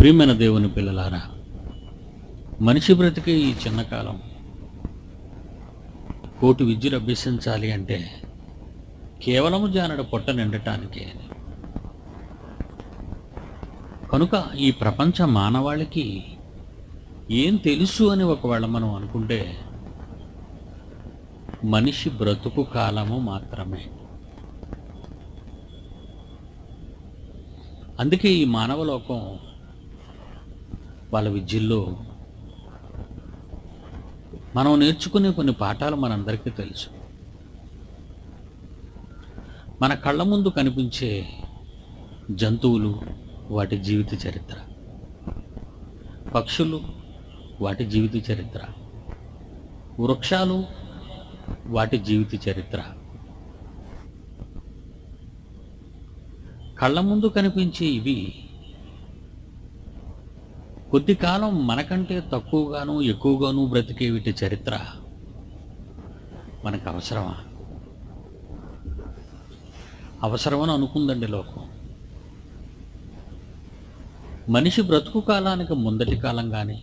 ప్రియమైన దేవుని పిల్లలారా మనిషి బ్రతికే ఈ చిన్న కాలం కోటి విద్యలు అభ్యసించాలి అంటే కేవలము జానడు పొట్ట నిండటానికే కనుక ఈ ప్రపంచ మానవాళికి ఏం తెలుసు అని ఒకవేళ మనం అనుకుంటే మనిషి బ్రతుకు కాలము మాత్రమే అందుకే ఈ మానవలోకం వాళ్ళ విద్యల్లో మనం నేర్చుకునే కొన్ని పాఠాలు మనందరికీ తెలుసు మన కళ్ళ ముందు కనిపించే జంతువులు వాటి జీవిత చరిత్ర పక్షులు వాటి జీవిత చరిత్ర వృక్షాలు వాటి జీవిత చరిత్ర కళ్ళ ముందు కనిపించే ఇవి కొద్ది కాలం మనకంటే తక్కువగాను ఎక్కువగాను బ్రతికే వీటి చరిత్ర మనకు అవసరమా అవసరమని అనుకుందండి లోకం మనిషి బ్రతుకు కాలానికి ముందటి కాలం కానీ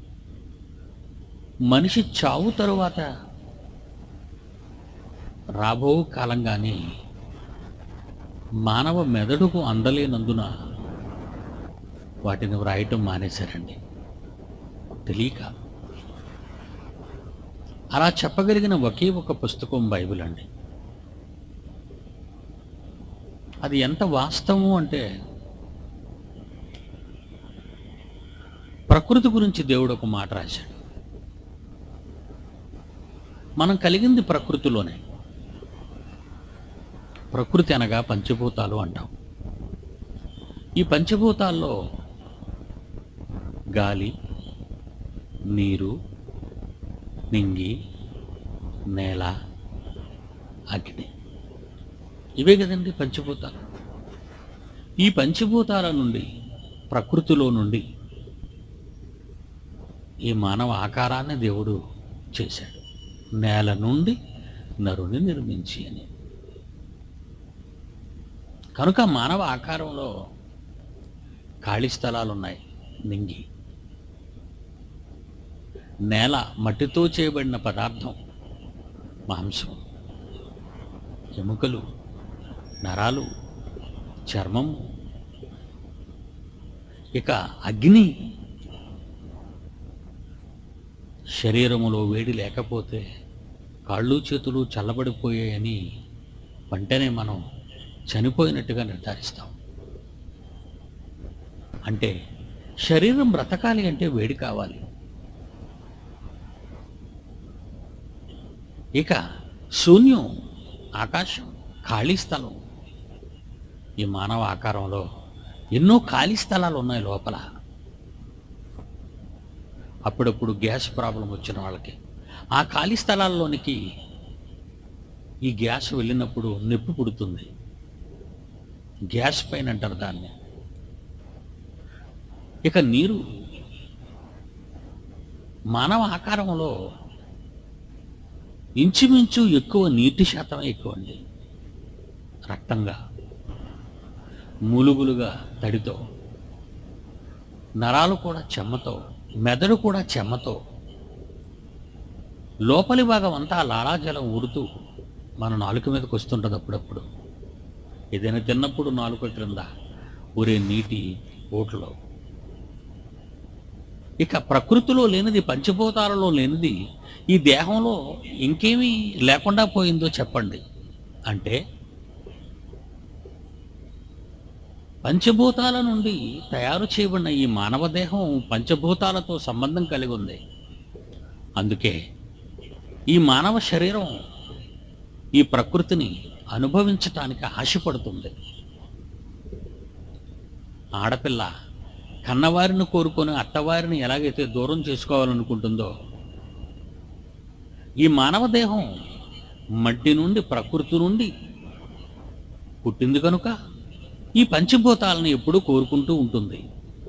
మనిషి చావు తరువాత రాబో కాలం కానీ మానవ మెదడుకు అందలేనందున వాటిని వ్రాయటం మానేశారండి తెలియక అలా చెప్పగలిగిన ఒకే ఒక పుస్తకం బైబిల్ అండి అది ఎంత వాస్తవం అంటే ప్రకృతి గురించి దేవుడు ఒక మాట రాశాడు మనం కలిగింది ప్రకృతిలోనే ప్రకృతి అనగా పంచభూతాలు అంటాం ఈ పంచభూతాల్లో గాలి నీరు నింగి నేల అగ్ని ఇవే కదండి పంచభూతాలు ఈ పంచభూతాల నుండి ప్రకృతిలో నుండి ఈ మానవ ఆకారాన్ని దేవుడు చేశాడు నేల నుండి నరుని నిర్మించి అని కనుక మానవ ఆకారంలో ఖాళీ స్థలాలు ఉన్నాయి నింగి నేల మట్టితో చేయబడిన పదార్థం మాంసం ఎముకలు నరాలు చర్మము ఇక అగ్ని శరీరములో వేడి లేకపోతే కాళ్ళు చేతులు చల్లబడిపోయాయని వెంటనే మనం చనిపోయినట్టుగా నిర్ధారిస్తాం అంటే శరీరం బ్రతకాలి అంటే వేడి కావాలి ఇక శూన్యం ఆకాశం ఖాళీ స్థలం ఈ మానవ ఆకారంలో ఎన్నో ఖాళీ స్థలాలు ఉన్నాయి లోపల అప్పుడప్పుడు గ్యాస్ ప్రాబ్లం వచ్చిన వాళ్ళకి ఆ ఖాళీ స్థలాల్లోనికి ఈ గ్యాస్ వెళ్ళినప్పుడు నొప్పి పుడుతుంది గ్యాస్ పైన అంటారు దాన్ని ఇక నీరు మానవ ఆకారంలో ఇంచుమించు ఎక్కువ నీటి శాతం ఎక్కువ అండి రక్తంగా మూలుగులుగా తడితో నరాలు కూడా చెమ్మతో మెదడు కూడా చెమ్మతో లోపలి భాగం అంతా లాలాజలం ఊరుతూ మన నాలుక మీదకి వస్తుంటుంది అప్పుడప్పుడు ఏదైనా తిన్నప్పుడు నాలుక క్రింద ఊరే నీటి ఓట్లో ఇక ప్రకృతిలో లేనిది పంచభూతాలలో లేనిది ఈ దేహంలో ఇంకేమీ లేకుండా పోయిందో చెప్పండి అంటే పంచభూతాల నుండి తయారు చేయబడిన ఈ మానవ దేహం పంచభూతాలతో సంబంధం కలిగి ఉంది అందుకే ఈ మానవ శరీరం ఈ ప్రకృతిని అనుభవించటానికి ఆశపడుతుంది ఆడపిల్ల కన్నవారిని కోరుకొని అత్తవారిని ఎలాగైతే దూరం చేసుకోవాలనుకుంటుందో ఈ మానవ దేహం మట్టి నుండి ప్రకృతి నుండి పుట్టింది కనుక ఈ పంచభూతాలను ఎప్పుడూ కోరుకుంటూ ఉంటుంది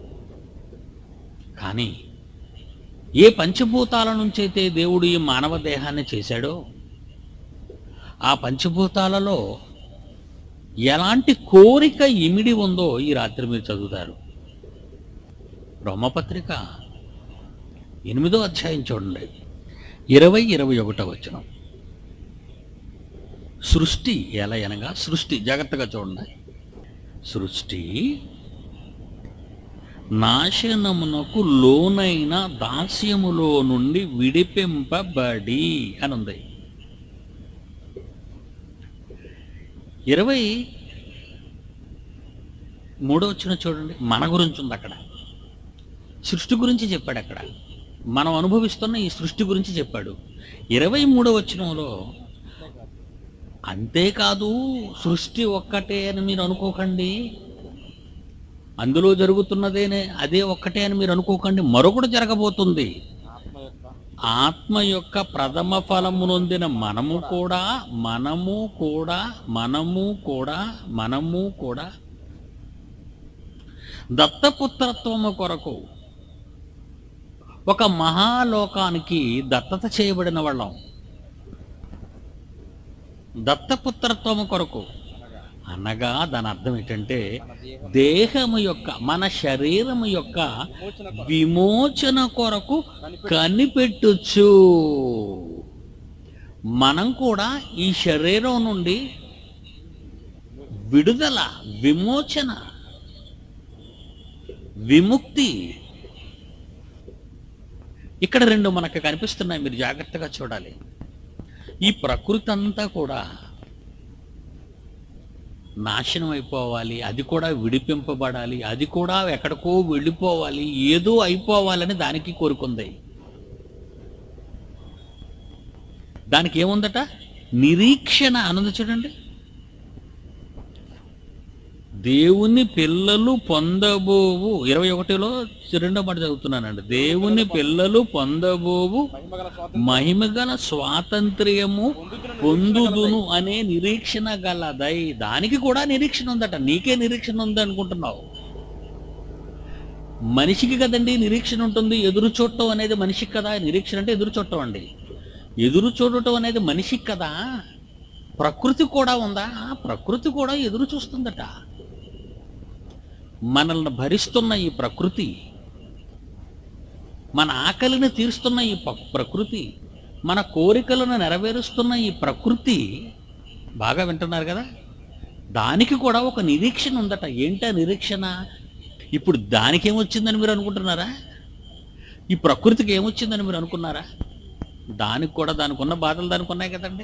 కానీ ఏ పంచభూతాల నుంచైతే దేవుడు ఈ మానవ దేహాన్ని చేశాడో ఆ పంచభూతాలలో ఎలాంటి కోరిక ఇమిడి ఉందో ఈ రాత్రి మీరు చదువుతారు రోమపత్రిక ఎనిమిదో అధ్యాయం చూడండి ఇరవై ఇరవై ఒకటో వచనం సృష్టి ఎలా అనగా సృష్టి జాగ్రత్తగా చూడండి సృష్టి నాశనమునకు లోనైన దాస్యములో నుండి విడిపింపబడి అని ఉంది ఇరవై మూడో వచ్చిన చూడండి మన గురించి ఉంది అక్కడ సృష్టి గురించి చెప్పాడు అక్కడ మనం అనుభవిస్తున్న ఈ సృష్టి గురించి చెప్పాడు ఇరవై మూడో వచనంలో అంతేకాదు సృష్టి ఒక్కటే అని మీరు అనుకోకండి అందులో జరుగుతున్నదేనే అదే ఒక్కటే అని మీరు అనుకోకండి మరొకటి జరగబోతుంది ఆత్మ యొక్క ఆత్మ యొక్క ప్రథమ ఫలము నొందిన మనము కూడా మనము కూడా మనము కూడా మనము కూడా దత్తపుత్రత్వము కొరకు ఒక మహాలోకానికి దత్తత చేయబడిన వాళ్ళం దత్తపుత్రత్వము కొరకు అనగా దాని అర్థం ఏంటంటే మన దేహం దేహము యొక్క మన శరీరము యొక్క విమోచన విమోచన కొరకు కనిపెట్టొచ్చు మనం కూడా ఈ శరీరం నుండి విడుదల విమోచన విముక్తి ఇక్కడ రెండు మనకు కనిపిస్తున్నాయి మీరు జాగ్రత్తగా చూడాలి ఈ ప్రకృతి అంతా కూడా నాశనం అయిపోవాలి అది కూడా విడిపింపబడాలి అది కూడా ఎక్కడికో వెళ్ళిపోవాలి ఏదో అయిపోవాలని దానికి కోరుకుంది దానికి ఏముందట నిరీక్షణ అన్నది చూడండి దేవుని పిల్లలు పొందబోవు ఇరవై ఒకటిలో రెండో మాట చదువుతున్నానండి దేవుని పిల్లలు పొందబోవు మహిమగల స్వాతంత్రం మహిమగల స్వాతంత్ర్యము పొందుదును అనే నిరీక్షణ గలదై దానికి కూడా నిరీక్షణ ఉందట నీకే నిరీక్షణ ఉంది అనుకుంటున్నావు మనిషికి కదండి నిరీక్షణ ఉంటుంది ఎదురు చూడటం అనేది మనిషికి కదా నిరీక్షణ అంటే ఎదురు చూడటం అండి ఎదురు చూడటం అనేది మనిషికి కదా ప్రకృతి కూడా ఉందా ఆ, ప్రకృతి కూడా ఎదురు చూస్తుందట మనల్ని భరిస్తున్న ఈ ప్రకృతి మన ఆకలిని తీరుస్తున్న ఈ ప- ప్రకృతి మన కోరికలను నెరవేరుస్తున్న ఈ ప్రకృతి బాగా వింటున్నారు కదా దానికి కూడా ఒక నిరీక్షణ ఉందట ఏంటా నిరీక్షణ ఇప్పుడు దానికి ఏమొచ్చిందని మీరు అనుకుంటున్నారా ఈ ప్రకృతికి ఏమొచ్చిందని మీరు అనుకున్నారా దానికి కూడా దానికి ఉన్న బాధలు దానికి ఉన్నాయి కదండి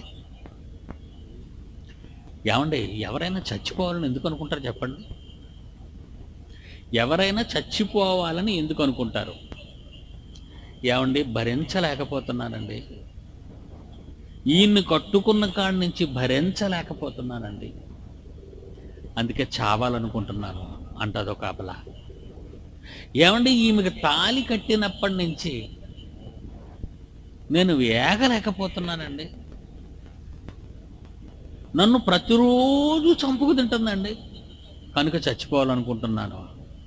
ఏమండి ఎవరైనా చచ్చిపోవాలని ఎందుకు అనుకుంటారు చెప్పండి ఎవరైనా చచ్చిపోవాలని ఎందుకు అనుకుంటారు ఏమండి భరించలేకపోతున్నానండి ఈయన్ని కట్టుకున్న కాడి నుంచి భరించలేకపోతున్నానండి అందుకే చావాలనుకుంటున్నాను అంటది ఒక అబల ఏమండి ఈమెకి తాలి కట్టినప్పటి నుంచి నేను వేగలేకపోతున్నానండి నన్ను ప్రతిరోజు చంపుకు తింటుందండి కనుక చచ్చిపోవాలనుకుంటున్నాను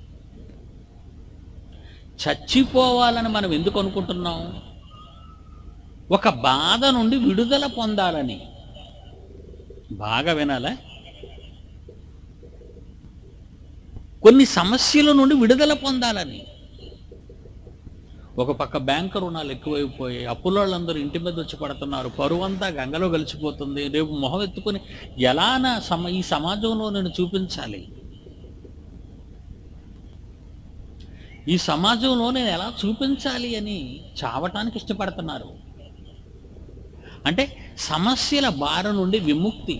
చచ్చిపోవాలని మనం ఎందుకు అనుకుంటున్నాం ఒక బాధ నుండి విడుదల పొందాలని బాగా వినాలా కొన్ని సమస్యల నుండి విడుదల పొందాలని ఒక పక్క బ్యాంకు రుణాలు ఎక్కువైపోయాయి అప్పుల వాళ్ళందరూ ఇంటి మీద వచ్చి పడుతున్నారు పరువంతా గంగలో కలిసిపోతుంది రేపు మొహం ఎత్తుకొని ఎలా నా సమ ఈ సమాజంలో నేను చూపించాలి ఈ సమాజంలో నేను ఎలా చూపించాలి అని చావటానికి ఇష్టపడుతున్నారు అంటే సమస్యల బార నుండి విముక్తి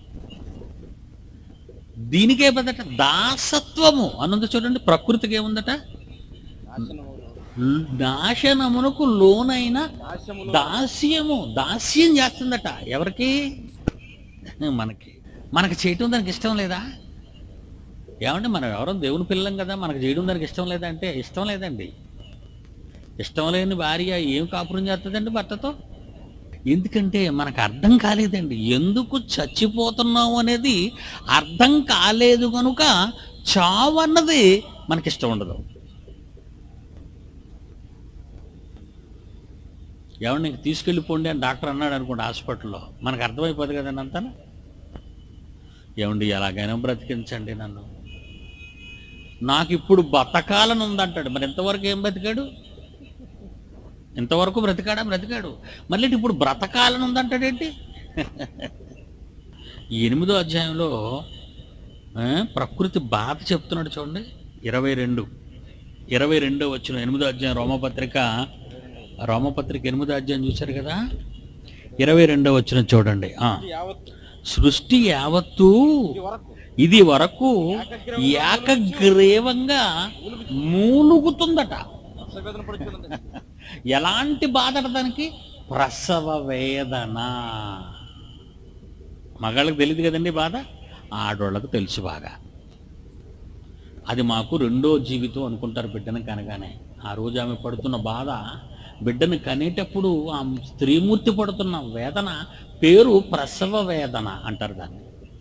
దీనికే బదట దాసత్వము అన్నది చూడండి ప్రకృతికి ఏముందట నాశనమును నాశనమునకు లోనైన నాశమును దాస్యము దాస్యం చేస్తుందట ఎవరికి మనకి మనకి చేయటం దానికి ఇష్టం లేదా ఏమంటే మనం ఎవరో దేవుని పిల్లం కదా మనకు చేయడం దానికి ఇష్టం లేదా అంటే ఇష్టం లేదండి ఇష్టం లేని భార్య ఏం కాపురం చేస్తుందండి భర్తతో ఎందుకంటే మనకు అర్థం కాలేదండి ఎందుకు చచ్చిపోతున్నావు అనేది అర్థం కాలేదు కనుక చావు అన్నది మనకి ఇష్టం ఉండదు ఏమన్నా ఇంక తీసుకెళ్ళిపోండి అని డాక్టర్ అన్నాడు అనుకోండి హాస్పిటల్లో మనకు అర్థమైపోదు కదండి అంతా ఏమండి ఎలాగైనా బ్రతికించండి నన్ను నాకు ఇప్పుడు బతకాలని ఉందంటాడు మరి ఎంతవరకు ఏం బ్రతికాడు ఇంతవరకు బ్రతికాడా బ్రతికాడు మళ్ళీ ఇప్పుడు బ్రతకాలని ఉందంటాడేంటి ఈ ఎనిమిదో అధ్యాయంలో ఆ, ప్రకృతి బాధ చెప్తున్నాడు చూడండి ఇరవై రెండు ఇరవై రెండో వచ్చిన ఎనిమిదో అధ్యాయం రోమపత్రిక రోమపత్రిక ఎనిమిదో అధ్యాయం చూశారు కదా ఇరవై రెండో వచ్చిన చూడండి ఆ, ఇది యావత్ సృష్టి యావత్తూ ఇది వరకు ఇది వరకు ఏకగ్రీవంగా మూలుగుతుందట సంవేదన పడుతున్నది ఎలాంటి బాధ దానికి ప్రసవ వేదన మగాళ్ళకి తెలియదు కదండి బాధ ఆడోళ్ళకు తెలుసు బాగా అది మాకు రెండో జీవితం అనుకుంటారు బిడ్డను కనగానే ఆ రోజు ఆమె పడుతున్న బాధ బిడ్డను కనేటప్పుడు ఆ స్త్రీమూర్తి పడుతున్న వేదన పేరు ప్రసవ వేదన అంటారు దాన్ని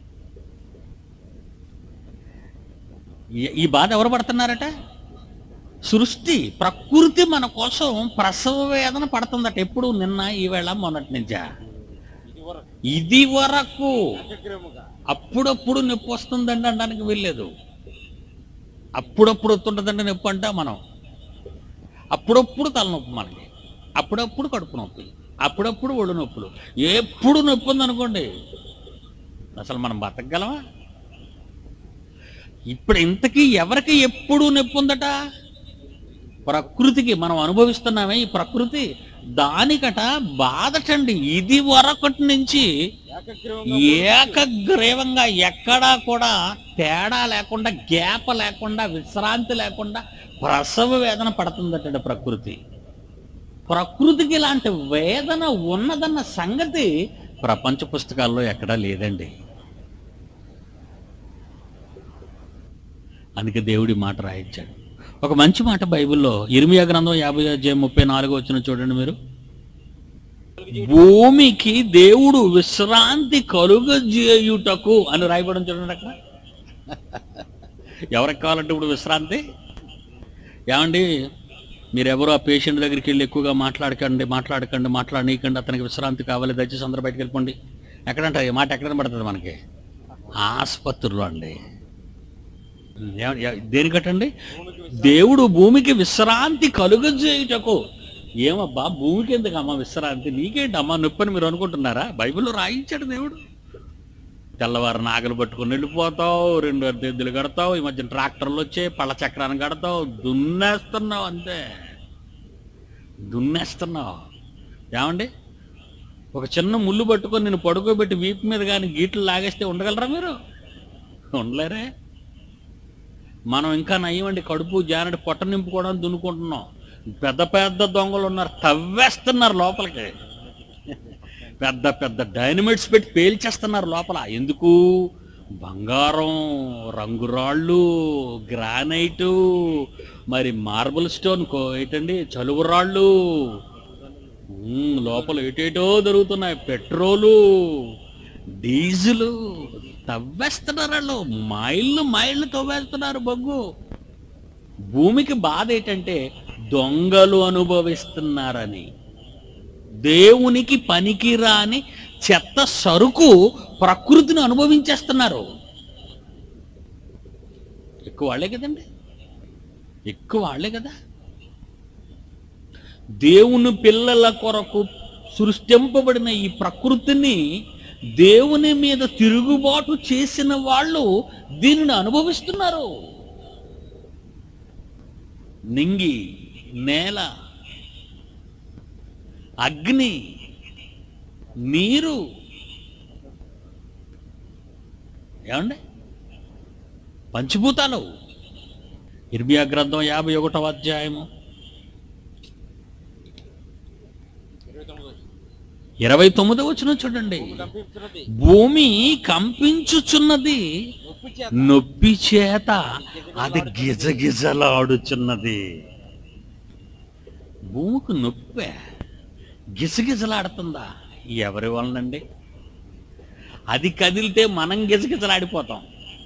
ఈ- ఈ బాధ ఎవరు పడుతున్నారట సృష్టి ప్రకృతి మన కోసం ప్రసవ వేదన పడుతుందట ఎప్పుడు నిన్న ఈవేళ మొన్నటి నుంచా ఇది వరకు ఇది వరకు ఏకగ్రీవముగా అప్పుడప్పుడు నొప్పి వస్తుందండి అనడానికి వీల్లేదు అప్పుడప్పుడు వస్తుంటుందండి నొప్పి అంటా మనం అప్పుడప్పుడు తలనొప్పి మనకి అప్పుడప్పుడు కడుపు నొప్పి అప్పుడప్పుడు ఒళ్ళు నొప్పులు ఎప్పుడు నొప్పి ఉందనుకోండి అసలు మనం బతకగలమా ఇప్పుడు ఇంతకీ ఎవరికి ఎప్పుడు నొప్పి ఉందట ప్రకృతికి మనం అనుభవిస్తున్నామే ఈ ప్రకృతి దానికట బాధటండి ఇది వరకటి నుంచి ఏకగ్రీవంగా ఏకగ్రీవంగా ఎక్కడా కూడా తేడా లేకుండా గ్యాప్ లేకుండా విశ్రాంతి లేకుండా ప్రసవ వేదన పడుతుందట ప్రకృతి ప్రకృతికి ఇలాంటి వేదన ఉన్నదన్న సంగతి ప్రపంచ పుస్తకాల్లో ఎక్కడా లేదండి అందుకే దేవుడి మాట రాయించాడు ఒక మంచి మాట బైబిల్లో ఇర్మియా గ్రంథం యాభై అధ్యాయం ముప్పై నాలుగు వచ్చిన చూడండి మీరు భూమికి దేవుడు విశ్రాంతి కలుగజేయుటకు అని రాయబడం చూడండి అక్కడ ఎవరికి కావాలంటే ఇప్పుడు విశ్రాంతి ఏమండి మీరెవరు ఆ పేషెంట్ దగ్గరికి వెళ్ళి ఎక్కువగా మాట్లాడకండి మాట్లాడకండి మాట్లాడనీయకండి అతనికి విశ్రాంతి కావాలి దయచేసి అందరూ బయటకు వెళ్ళిపోండి ఎక్కడంట ఈ మాట ఎక్కడ పడుతుంది మనకి ఆసుపత్రిలో అండి ఏ- ఏ- దేనికటండి దేవుడు భూమికి విశ్రాంతి కలుగజేయుటకు ఏమబ్బా భూమికి ఎందుకు అమ్మ విశ్రాంతి నీకేంటి అమ్మ నొప్పని మీరు అనుకుంటున్నారా బైబిల్లో రాయించాడు దేవుడు తెల్లవారు నాగలు పట్టుకొని వెళ్ళిపోతావు రెండు అద్దెద్దులు కడతావు ఈ మధ్య ట్రాక్టర్లు వచ్చే పళ్ళ చక్రాన్ని కడతావు దున్నేస్తున్నావు అంతే దున్నేస్తున్నావు ఏమండి ఒక చిన్న ముళ్ళు పట్టుకొని నేను పడుకోబెట్టి వీపు మీద కానీ గీట్లు లాగేస్తే ఉండగలరా మీరు ఉండలేరే మనం ఇంకా నయ్యమండి కడుపు జానడి పొట్ట నింపుకోవడానికి దున్నుకుంటున్నాం పెద్ద పెద్ద దొంగలు ఉన్నారు తవ్వేస్తున్నారు లోపలికి పెద్ద పెద్ద డైనమిట్స్ పెట్టి పేల్చేస్తున్నారు లోపల ఎందుకు బంగారం రంగురాళ్ళు గ్రానైటు మరి మార్బుల్ స్టోన్ కో ఏంటండి చలువు రాళ్ళు ఉమ్, లోపల ఏటేటో దొరుకుతున్నాయి పెట్రోలు డీజిలు తవ్వేస్తున్నారు వాళ్ళు మైళ్ళు మైళ్ళు తవ్వేస్తున్నారు బొగ్గు భూమికి బాధ ఏంటంటే దొంగలు అనుభవిస్తున్నారని దేవునికి పనికిరాని చెత్త సరుకు ప్రకృతిని అనుభవించేస్తున్నారు ఎక్కువ వాళ్ళే కదండి ఎక్కువ వాళ్ళే కదా దేవుని పిల్లల కొరకు సృష్టింపబడిన ఈ ప్రకృతిని దేవుని మీద తిరుగుబాటు చేసిన వాళ్ళు దీనిని అనుభవిస్తున్నారు నింగి నేల అగ్ని నీరు ఏమండి పంచభూతాలు ఇర్మియా గ్రంథం యాభై ఒకటవ అధ్యాయము ఇరవై తొమ్మిది ఇరవై తొమ్మిది వచ్చిన చూడండి కంపించినది భూమి కంపించుచున్నది నొప్పి చేత నొప్పి చేత అది గిజగిజలాడుచున్నది భూమికి నొప్పే గిజగిజలాడుతుందా ఎవరి వలనండి అది కదిలితే మనం గిజగిజలాడిపోతాం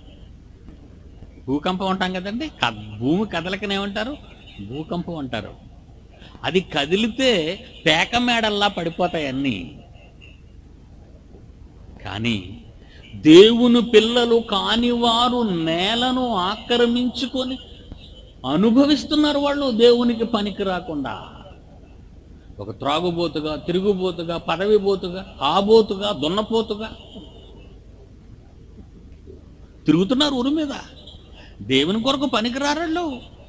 భూకంపం అంటాం కదండి క- భూమి కదలకనేమంటారు భూకంపం అంటారు అది కదిలితే పేక మేడల్లా పడిపోతాయి అన్నీ కానీ దేవుని పిల్లలు కానివారు నేలను ఆక్రమించుకొని అనుభవిస్తున్నారు వాళ్ళు దేవునికి పనికి రాకుండా ఒక త్రాగుబోతుగా తిరుగుబోతుగా పదవిబోతుగా కాబోతుగా దున్నపోతుగా తిరుగుతున్నారు ఊరి మీద దేవుని కొరకు పనికిరారళ్ళు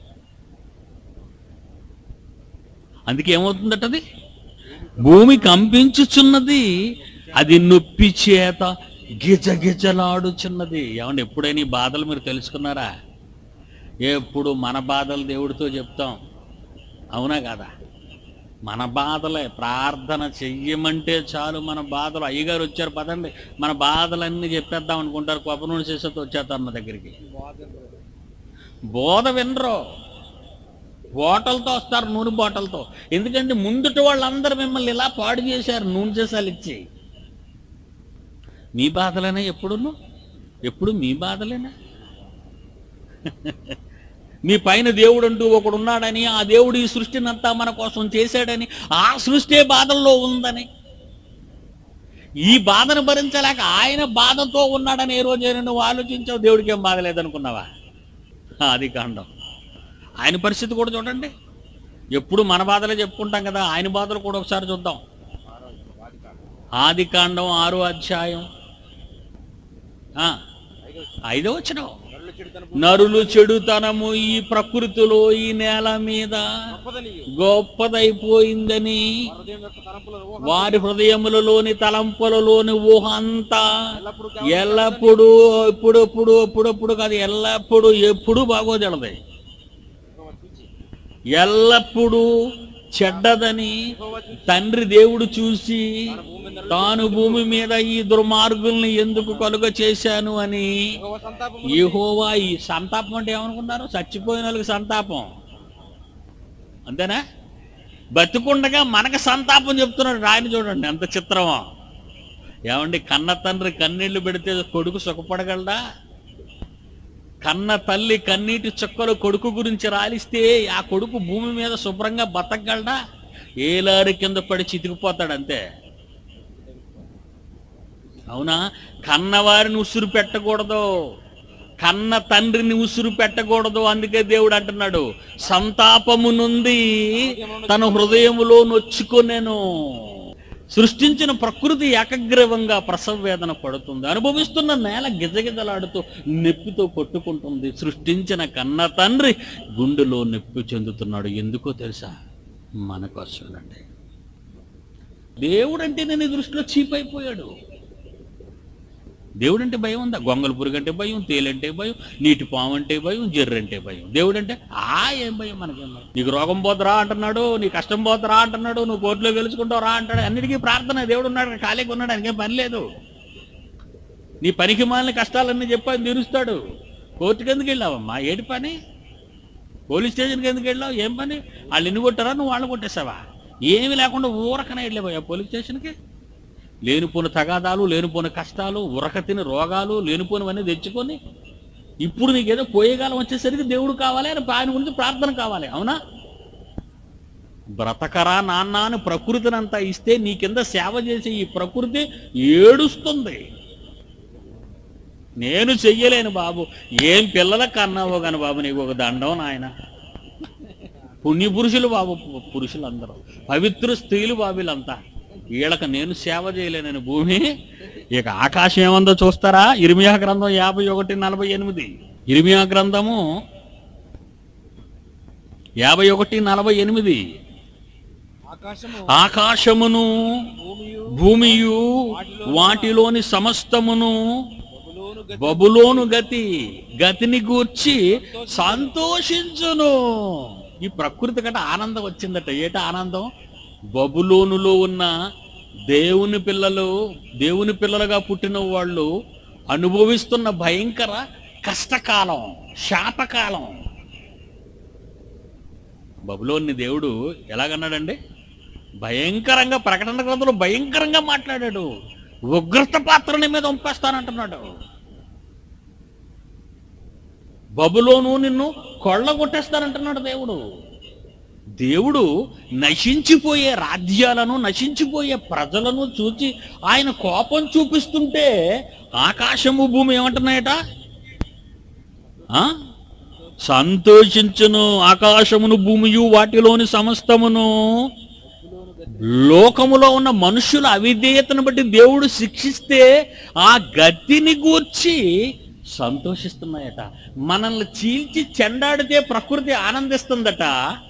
అందుకే ఏమవుతుందటది భూమి కంపించుచున్నది అది నొప్పి చేత గిజగిజలాడుచున్నది ఏమండి ఎప్పుడైనా ఈ బాధలు మీరు తెలుసుకున్నారా ఎప్పుడు మన బాధలు దేవుడితో చెప్తాం అవునా కాదా మన బాధలే ప్రార్థన చెయ్యమంటే చాలు మన బాధలు అయ్యగారు వచ్చారు పదండి మన బాధలన్నీ చెప్పేద్దాం అనుకుంటారు కొబ్బరి నూనె చేసేతో వచ్చేస్తారు నా దగ్గరికి బోధ వినరు బాటలతో వస్తారు నూనె బాటలతో ఎందుకంటే ముందుటి వాళ్ళందరూ మిమ్మల్ని ఇలా పాడు చేశారు నూనె చేసాలు ఇచ్చి మీ బాధలేనా ఎప్పుడును ఎప్పుడు మీ బాధలేనా మీ పైన దేవుడు అంటూ ఒకడు ఉన్నాడని ఆ దేవుడు ఈ సృష్టిని అంతా మన కోసం చేశాడని ఆ సృష్టి బాధల్లో ఉందని ఈ బాధను భరించలేక ఆయన బాధతో ఉన్నాడని ఏ రోజైనా నువ్వు ఆలోచించావు దేవుడికి ఏం బాధ లేదనుకున్నావా అది కాండం ఆయన పరిస్థితి కూడా చూడండి ఎప్పుడు మన బాధలే చెప్పుకుంటాం కదా ఆయన బాధలు కూడా ఒకసారి చూద్దాం ఆది కాండం ఆరో అధ్యాయం ఆ, ఐదో వచ్చిన నరులు చెడుతన నరులు చెడుతనము ఈ ప్రకృతిలో ఈ నేల మీద గొప్పదని గొప్పదైపోయిందని హృదయం యొక్క తలంపులను ఊహ వారి హృదయములలోని తలంపులలోని ఊహ అంతా ఎల్లప్పుడూ ఎల్లప్పుడూ ఎప్పుడెప్పుడు ఎప్పుడెప్పుడు కాదు ఎల్లప్పుడూ ఎప్పుడు బాగోదెలది యెహోవా చూచి ఎల్లప్పుడూ చెడ్డదని యెహోవా చూచి తండ్రి దేవుడు చూసి తన భూమి మీద నరులు తాను భూమి మీద ఈ దుర్మార్గుల్ని ఎందుకు కలుగ చేశాను అని యెహోవా సంతాపము యెహోవా ఈ సంతాపం అంటే ఏమనుకున్నారు చచ్చిపోయిన వాళ్ళకి సంతాపం అంతేనా బతికుండగా మనకు సంతాపం చెప్తున్నాడు రాయని చూడండి ఎంత చిత్రమో ఏమండి కన్న తండ్రి కన్నీళ్లు పెడితే కొడుకు సుఖపడగలడా కన్న తల్లి కన్నీటి చుక్కలు కొడుకు గురించి రాలిస్తే ఆ కొడుకు భూమి మీద శుభ్రంగా బతకగలడా ఏలారి కింద పడి చితికిపోతాడు అంతే అవునా కన్నవారిని ఉసురు పెట్టకూడదు కన్న తండ్రిని ఉసురు పెట్టకూడదు అందుకే దేవుడు అంటున్నాడు సంతాపము నుండి తన హృదయములో నొచ్చుకొనేను సృష్టించిన ప్రకృతి ఏకగ్రీవంగా ప్రసవ వేదన పడుతుంది అనుభవిస్తున్న నేల గిజగిజలాడుతూ నొప్పితో కొట్టుకుంటుంది సృష్టించిన కన్న తండ్రి గుండెలో నొప్పి చెందుతున్నాడు ఎందుకో తెలుసా మన కోసమేనండి దేవుడంటే నేను ఈ దృష్టిలో చీప్ అయిపోయాడు దేవుడంటే భయం ఉందా గొంగల పురుగు అంటే భయం తేలంటే భయం నీటి పాము అంటే భయం జర్రంటే భయం దేవుడంటే ఆ ఏం భయం మనకేం భయం నీకు రోగం పోతురా అంటున్నాడు నీ కష్టం పోతురా అంటున్నాడు నువ్వు కోర్టులో గెలుచుకుంటావు రా అంటాడు అన్నిటికీ ప్రార్థన దేవుడు ఉన్నాడు ఖాళీగా ఉన్నాడు ఆయనకేం పని లేదు నీ పనికి మాలిన కష్టాలన్నీ చెప్పని తీరుస్తాడు కోర్టుకి ఎందుకు వెళ్ళావమ్మా ఏటి పని పోలీస్ స్టేషన్కి ఎందుకు వెళ్ళావు ఏం పని వాళ్ళు ఎన్ని కొట్టారా నువ్వు వాళ్ళు కొట్టేసావా ఏమీ లేకుండా ఊరకనే వెళ్ళిపోయా పోలీస్ స్టేషన్కి లేనిపోని తగాదాలు లేనిపోని కష్టాలు ఉరక తిని రోగాలు లేనిపోనివన్నీ తెచ్చుకొని ఇప్పుడు నీకేదో పోయేకాలం వచ్చేసరికి దేవుడు కావాలి అని ఆయన గురించి ప్రార్థన కావాలి అవునా బ్రతకరా నాన్న అని ప్రకృతినంతా ఇస్తే నీ కింద సేవ చేసే ఈ ప్రకృతి ఏడుస్తుంది నేను చెయ్యలేను బాబు ఏం పిల్లలకు కన్నావో కానీ బాబు నీకు ఒక దండం నాయన పుణ్య పురుషులు బాబు పు- పురుషులందరూ పవిత్ర స్త్రీలు బాబు వీళ్ళంతా వీళ్ళకి నేను సేవ చేయలేనని భూమి ఇక ఆకాశం ఏమందో చూస్తారా ఇరిమియా గ్రంథం యాభై ఒకటి నలభై ఎనిమిది ఇరిమియా గ్రంథము యాభై ఒకటి నలభై ఎనిమిది ఆకాశము ఆకాశమును భూమియు భూమియు వాటిలోని సమస్తమును బబులోను గతి బబులోను గతి గతిని గూర్చి సంతోషించును ఈ ప్రకృతి కంటే ఆనందం వచ్చిందట ఏట ఆనందం బబులోనులో ఉన్న దేవుని పిల్లలు దేవుని పిల్లలుగా పుట్టిన వాళ్ళు అనుభవిస్తున్న భయంకర కష్టకాలం శాపకాలం బబులోని దేవుడు ఎలాగన్నాడండి భయంకరంగా ప్రకటన గ్రంథంలో భయంకరంగా మాట్లాడాడు ఉగ్రత పాత్రని మీద ఉంపేస్తానంటున్నాడు బబులోను నిన్ను కొళ్ళగొట్టేస్తానంటున్నాడు దేవుడు దేవుడు నశించిపోయే రాజ్యాలను నశించిపోయే ప్రజలను చూచి ఆయన కోపం చూపిస్తుంటే ఆకాశము భూమి ఏమంటున్నాయట ఆ? సంతోషించును ఆకాశమును భూమియు వాటిలోని సమస్తమును లోకములో ఉన్న మనుషుల అవిధేయతను బట్టి దేవుడు శిక్షిస్తే ఆ గతిని గూర్చి సంతోషిస్తున్నాయట మనల్ని చీల్చి చెండాడితే ప్రకృతి ఆనందిస్తుందట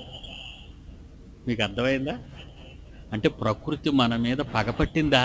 మీకు అర్థమైందా అంటే ప్రకృతి మన మీద పగపట్టిందా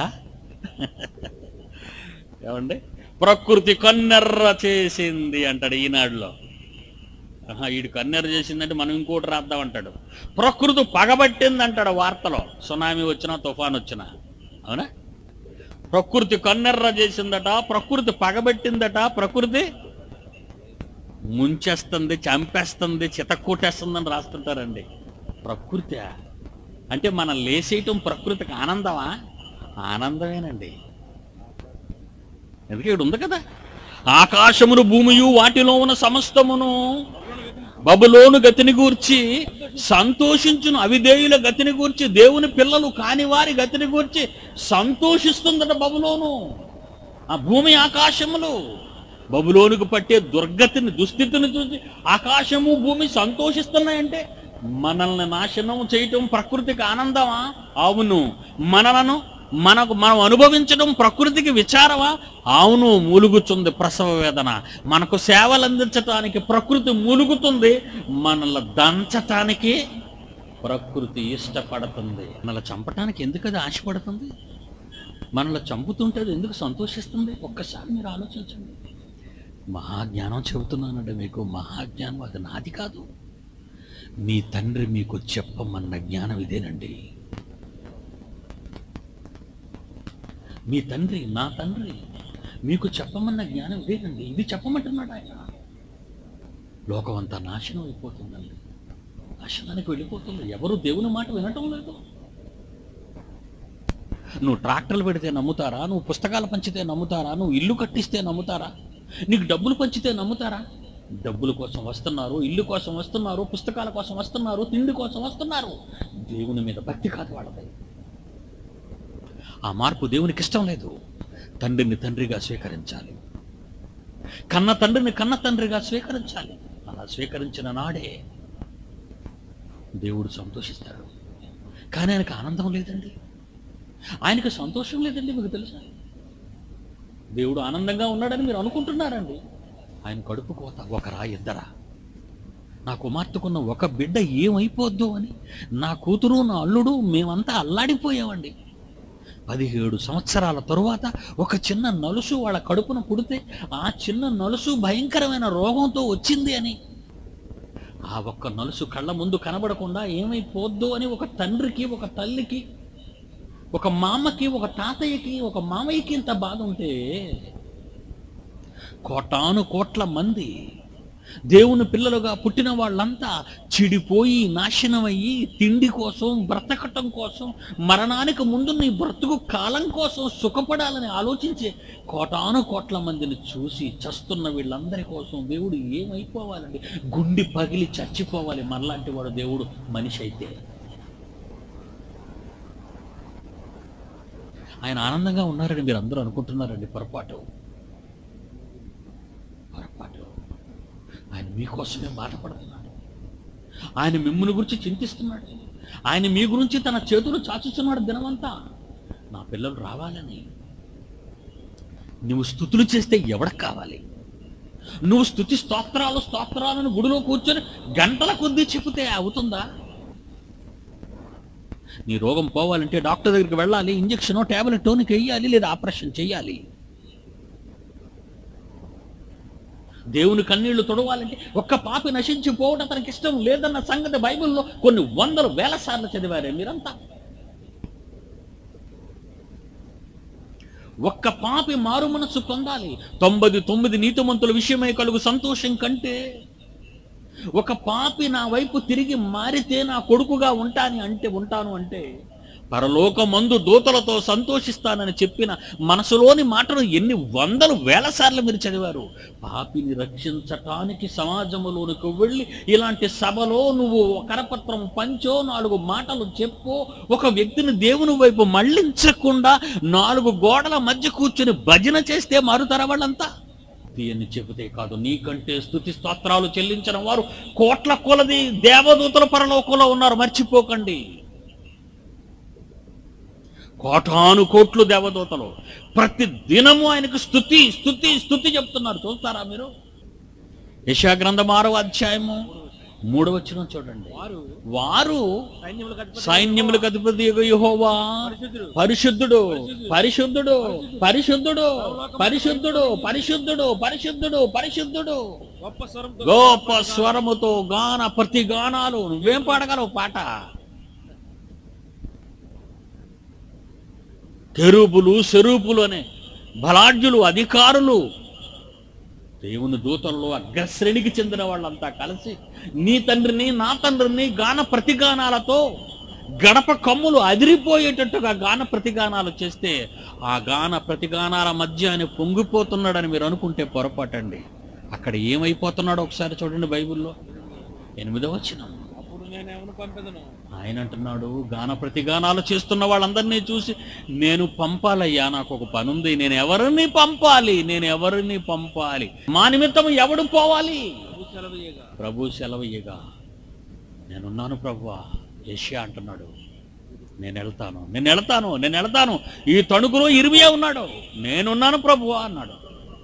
ఏమండి ప్రకృతి కన్నెర్ర చేసింది అంటాడు ఈనాడులో ఆహా, ఈడు కన్నెర చేసిందంటే మనం ఇంకోటి రాద్దాం అంటాడు ప్రకృతి పగబట్టింది అంటాడు వార్తలో సునామీ వచ్చినా తుఫాన్ వచ్చినా అవునా ప్రకృతి కన్నెర్ర చేసిందట ప్రకృతి పగబట్టిందట ప్రకృతి ముంచేస్తుంది చంపేస్తుంది చితక్కూటేస్తుందని రాస్తుంటారండి ప్రకృతి అంటే మనం లేసేయటం ప్రకృతికి ఆనందమా ఆనందమేనండి ఎందుకంటే ఇక్కడ ఉంది కదా ఆకాశమును భూమియు వాటిలో ఉన్న సమస్తమును బబులోను గతిని గూర్చి సంతోషించును అవిధేయుల గతిని గూర్చి దేవుని పిల్లలు కాని వారి గతిని గూర్చి సంతోషిస్తుందట బబులోను ఆ భూమి ఆకాశములు బబులోనుకు పట్టే దుర్గతిని దుస్థితిని చూసి ఆకాశము భూమి సంతోషిస్తున్నాయంటే మనల్ని నాశనం చేయటం ప్రకృతికి ఆనందమా అవును మనలను మనకు మనం అనుభవించడం ప్రకృతికి విచారమా అవును మూలుగుతుంది ప్రసవ వేదన మనకు సేవలు అందించటానికి ప్రకృతి మూలుగుతుంది మనల్ని దంచటానికి ప్రకృతి ఇష్టపడుతుంది మనల్ని చంపటానికి ఎందుకు అది ఆశపడుతుంది మనల్ని చంపుతుంటే అది ఎందుకు సంతోషిస్తుంది ఒక్కసారి మీరు ఆలోచించండి మహాజ్ఞానం చెబుతున్నానండి మీకు మహాజ్ఞానం అది నాది కాదు మీ తండ్రి మీకు చెప్పమన్న జ్ఞానం ఇదేనండి మీ తండ్రి నా తండ్రి మీకు చెప్పమన్న జ్ఞానం ఇదేనండి ఇది చెప్పమంటున్నాడు ఆయన లోకం అంతా నాశనం అయిపోతుందండి నాశనానికి వెళ్ళిపోతుంది ఎవరు దేవుని మాట వినటం లేదు నువ్వు ట్రాక్టర్లు పెడితే నమ్ముతారా నువ్వు పుస్తకాలు పంచితే నమ్ముతారా నువ్వు ఇల్లు కట్టిస్తే నమ్ముతారా నీకు డబ్బులు పంచితే నమ్ముతారా డబ్బుల కోసం వస్తున్నారు ఇల్లు కోసం వస్తున్నారు పుస్తకాల కోసం వస్తున్నారు తిండి కోసం వస్తున్నారు దేవుని మీద భక్తి కాదు వాళ్ళది ఆ మార్పు దేవునికి ఇష్టం లేదు తండ్రిని తండ్రిగా స్వీకరించాలి కన్న తండ్రిని కన్న తండ్రిగా స్వీకరించాలి అలా స్వీకరించిన నాడే దేవుడు సంతోషిస్తాడు కానీ ఆయనకు ఆనందం లేదండి ఆయనకు సంతోషం లేదండి మీకు తెలుసా దేవుడు ఆనందంగా ఉన్నాడని మీరు అనుకుంటున్నారండి ఆయన కడుపు కోత ఒకరా ఇద్దరా నా కుమార్తెకున్న ఒక బిడ్డ ఏమైపోద్దు అని నా కూతురు నా అల్లుడు మేమంతా అల్లాడిపోయామండి పదిహేడు సంవత్సరాల తరువాత ఒక చిన్న నలుసు వాళ్ళ కడుపున పుడితే ఆ చిన్న నలుసు భయంకరమైన రోగంతో వచ్చింది అని ఆ ఒక్క నలుసు కళ్ళ ముందు కనబడకుండా ఏమైపోద్దు అని ఒక తండ్రికి ఒక తల్లికి ఒక మామకి ఒక తాతయ్యకి ఒక మామయ్యకి ఇంత బాధ ఉంటే కోటాను కోట్ల మంది దేవుని పిల్లలుగా పుట్టిన వాళ్ళంతా చెడిపోయి నాశనమయ్యి తిండి కోసం బ్రతకటం కోసం మరణానికి ముందు నీ బ్రతుకు కాలం కోసం సుఖపడాలని ఆలోచించే కోటాను కోట్ల మందిని చూసి చస్తున్న వీళ్ళందరి కోసం దేవుడు ఏమైపోవాలండి గుండి పగిలి చచ్చిపోవాలి మనలాంటి వాడు దేవుడు మనిషి అయితే ఆయన ఆనందంగా ఉన్నారని మీరు అందరూ అనుకుంటున్నారండి పొరపాటు పొరపాటు ఆయన మీకోసమే బాధపడుతున్నాడు ఆయన మిమ్మల్ని గురించి చింతిస్తున్నాడు ఆయన మీ గురించి తన చేతులు చాచుతున్నాడు దినమంతా నా పిల్లలు రావాలని నువ్వు స్థుతులు చేస్తే ఎవడకు కావాలి నువ్వు స్థుతి స్తోత్రాలు స్తోత్రాలను గుడిలో కూర్చొని గంటల కొద్దీ చెబితే అవుతుందా నీ రోగం పోవాలంటే డాక్టర్ దగ్గరికి వెళ్ళాలి ఇంజక్షన్ టాబ్లెట్ నీకు వేయాలి లేదా ఆపరేషన్ చేయాలి దేవుని కన్నీళ్లు తొడవాలంటే ఒక్క పాపి నశించిపోవడం తనకి ఇష్టం లేదన్న సంగతి బైబిల్లో కొన్ని వందలు వేల సార్లు చదివారే మీరంతా ఒక్క పాపి మారు మనస్సు పొందాలి తొంభై తొమ్మిది నీతిమంతుల విషయమై కలుగు సంతోషం కంటే ఒక పాపి నా వైపు తిరిగి మారితే నా కొడుకుగా ఉంటాని అంటే ఉంటాను అంటే పరలోకమందు దూతలతో సంతోషిస్తానని చెప్పిన మనసులోని మాటను ఎన్ని వందలు వేల సార్లు మీరు చదివారు పాపిని రక్షించటానికి సమాజంలోనికి వెళ్ళి ఇలాంటి సభలో నువ్వు కరపత్రం పంచో నాలుగు మాటలు చెప్పో ఒక వ్యక్తిని దేవుని వైపు మళ్ళించకుండా నాలుగు గోడల మధ్య కూర్చుని భజన చేస్తే మారుతారా వాళ్ళంతా అని చెబితే కాదు నీకంటే స్థుతి స్తోత్రాలు చెల్లించిన వారు కోట్ల కొలది దేవదూతల పరలోకంలో ఉన్నారు మర్చిపోకండి కోటాను కోట్లు దేవదూతలు ప్రతి దినము ఆయనకు స్థుతి స్థుతి స్థుతి చెప్తున్నారు చూస్తారా మీరు యశా గ్రంథం ఆరో అధ్యాయము మూడవచనం చూడండి వారు వారు సైన్యములకు అధిపతి సైన్యములకు అధిపతి యెహోవా పరిశుద్ధుడు పరిశుద్ధుడు పరిశుద్ధుడు పరిశుద్ధుడు పరిశుద్ధుడు పరిశుద్ధుడు పరిశుద్ధుడు పరిశుద్ధుడు గొప్ప స్వరంతో గొప్ప స్వరముతో గాన ప్రతి గానాలు నువ్వేం పాడగలవు పాట కెరూపులు సెరూపులు అనే బలాఢ్యులు అధికారులు దేవుని దూతల్లో అగ్రశ్రేణికి చెందిన వాళ్ళంతా కలిసి నీ తండ్రిని నా తండ్రిని గాన ప్రతిగానాలతో గడప కమ్ములు అదిరిపోయేటట్టుగా గాన ప్రతిగానాలు చేస్తే ఆ గాన ప్రతిగానాల మధ్య ఆయన పొంగిపోతున్నాడని మీరు అనుకుంటే పొరపాటండి అక్కడ ఏమైపోతున్నాడో ఒకసారి చూడండి బైబిల్లో ఎనిమిదో వచనం అప్పుడు నేను ఎవను పంపెదను ఆయన అంటున్నాడు గాన ప్రతిగానాలు చేస్తున్న వాళ్ళందరినీ చూసి నేను పంపాలయ్యా నాకు ఒక పని ఉంది నేను ఎవరిని పంపాలి నేను ఎవరిని పంపాలి మా నిమిత్తం ఎవడు పోవాలి ప్రభు సెలవీయగా ప్రభు సెలవయ్యగా నేనున్నాను ప్రభువా యష్యా అంటున్నాడు నేను వెళ్తాను నేను వెళ్తాను నేను వెళ్తాను ఈ తణుకులో ఇరిమియా ఉన్నాడు నేనున్నాను ప్రభువా అన్నాడు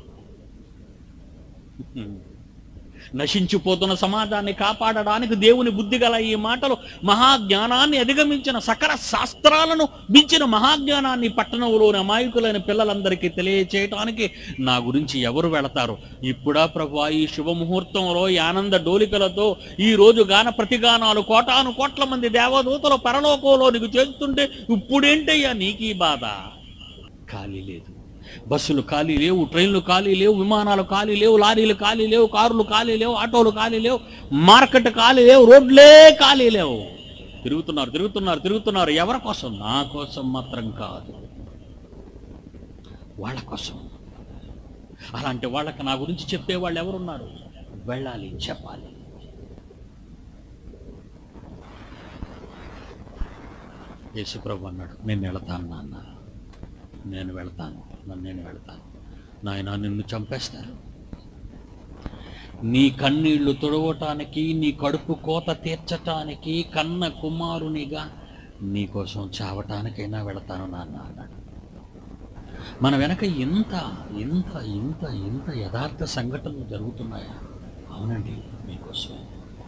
నశించిపోతున్న సమాజాన్ని కాపాడడానికి దేవుని బుద్ధి గల ఈ మాటలు మహాజ్ఞానాన్ని అధిగమించిన సకల శాస్త్రాలను మించిన మహాజ్ఞానాన్ని పట్టణంలోని అమాయకులైన పిల్లలందరికీ తెలియచేయటానికి నా గురించి ఎవరు వెళతారు ఇప్పుడా ప్రభు ఈ శుభముహూర్తంలో ఈ ఆనంద డోలికలతో ఈ రోజు గాన ప్రతిగానాలు కోటాను కోట్ల మంది దేవదూతలు పరలోకంలో నీకు చేస్తుంటే ఇప్పుడేంటయ్యా నీకు ఈ బాధ ఖాళీ లేదు బస్సులు ఖాళీ లేవు ట్రైన్లు ఖాళీ లేవు విమానాలు ఖాళీ లేవు లారీలు ఖాళీ లేవు కార్లు ఖాళీ లేవు ఆటోలు ఖాళీ లేవు మార్కెట్ ఖాళీ లేవు రోడ్లే ఖాళీ లేవు తిరుగుతున్నారు తిరుగుతున్నారు తిరుగుతున్నారు ఎవరి కోసం నా కోసం మాత్రం కాదు వాళ్ళ కోసం అలాంటి వాళ్ళకి నా గురించి చెప్పే వాళ్ళు ఎవరున్నారు వెళ్ళాలి చెప్పాలి యేసుప్రభు అన్నాడు నేను వెళతాను నాన్న నేను వెళ్తాను నన్ను నేను వెళ్తాను నాయన నిన్ను చంపేస్తారు నీ కన్నీళ్లు తుడవటానికి నీ కడుపు కోత తీర్చటానికి కన్న కుమారునిగా నీకోసం చావటానికైనా వెళతాను నాన్న అన్నాడు మన వెనక ఇంత ఇంత ఇంత ఇంత యథార్థ సంఘటనలు జరుగుతున్నాయా అవునండి మీకోసమే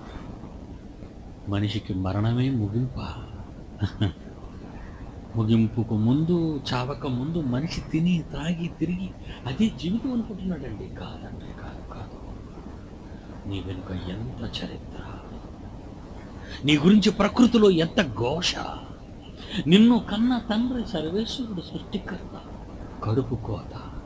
మనిషికి మరణమే ముగింప ముగింపుకు ముందు చావక ముందు మనిషి తిని త్రాగి తిరిగి అదే జీవితం అనుకుంటున్నాడండి కాదండి కాదు కాదు నీ వెనుక ఎంత చరిత్ర నీ గురించి ప్రకృతిలో ఎంత ఘోష నిన్ను కన్న తండ్రి సర్వేశ్వరుడు సృష్టికర్త కడుపు కోత